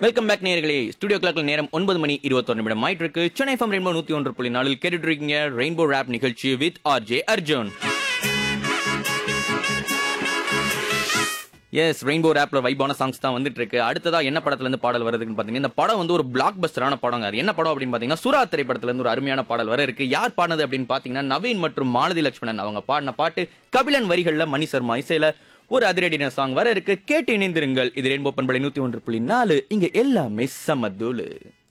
welcome back நேர்களே studio கிளாக்ல நேரம் ஒன்பது மணி இருபத்தொன்று நிமிடம் ஆயிட்டு இருக்கு சென்னை ஃபம் ரெயின்போ நூத்தி ஒன்று புள்ளி நாலில் கேட்டுட்டு இருக்கீங்க ரெயின்போ ரேப் நிகழ்ச்சி with R J Arjun S rainbow ரேப்ல வைபான சாங்ஸ் தான் வந்துட்டு இருக்கு அடுத்ததா என்ன படத்துல இருந்து பாடல் வருதுன்னு பாத்தீங்கன்னா இந்த படம் வந்து ஒரு பிளாக் பஸ்டரான படம் அது என்ன படம் அப்படின்னு பாத்தீங்கன்னா சுறா திரைப்படத்துல இருந்து ஒரு அருமையான பாடல் வர இருக்கு யார் பாடினது அப்படின்னு பாத்தீங்கன்னா நவீன் மற்றும் மாலதி லட்சுமணன் அவங்க பாடின பாட்டு கபிலன் வரிகள்ல மணி சர்மா இசையில ஒரு அதிரடின சாங் வர இருக்கு கேட்டு இணைந்திருங்கள் இது ரெயின்போ பண்பலை நூத்தி ஒன்று புள்ளி நாலு இங்க எல்லாமே சமதூளு